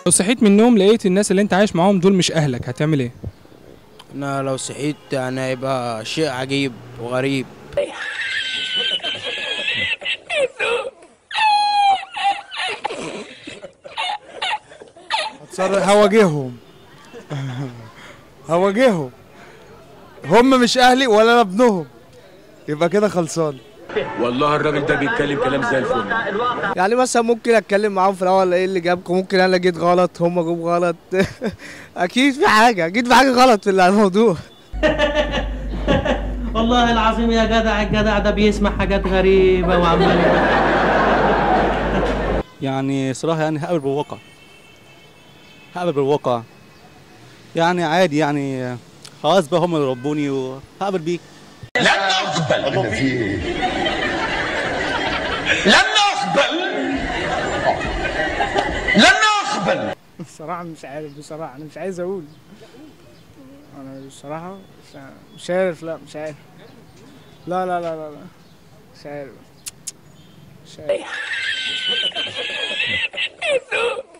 لو صحيت من النوم لقيت الناس اللي انت عايش معاهم دول مش اهلك هتعمل ايه انا لو صحيت يعني هيبقى شيء عجيب وغريب هتصرف هواجههم هواجههم هم مش اهلي ولا انا ابنهم يبقى كده خلصان والله الراجل ده بيتكلم كلام زي الفل يعني مثلا ممكن اتكلم معاهم في الاول ايه اللي جابكم ممكن انا جيت غلط هم جم غلط اكيد في حاجه اكيد في حاجه غلط في الموضوع والله العظيم يا جدع الجدع ده بيسمع حاجات غريبة وعمال يعني صراحة يعني هقبل بالواقع هقبل بالواقع يعني عادي يعني خلاص بقى هم اللي ربوني وهقبل بيه الصراحة مش عارف بصراحة أنا مش عايز أقول أنا بصراحة مش ع- مش عارف لا مش عارف لا لا لا لا, لا. مش عارف مش عارف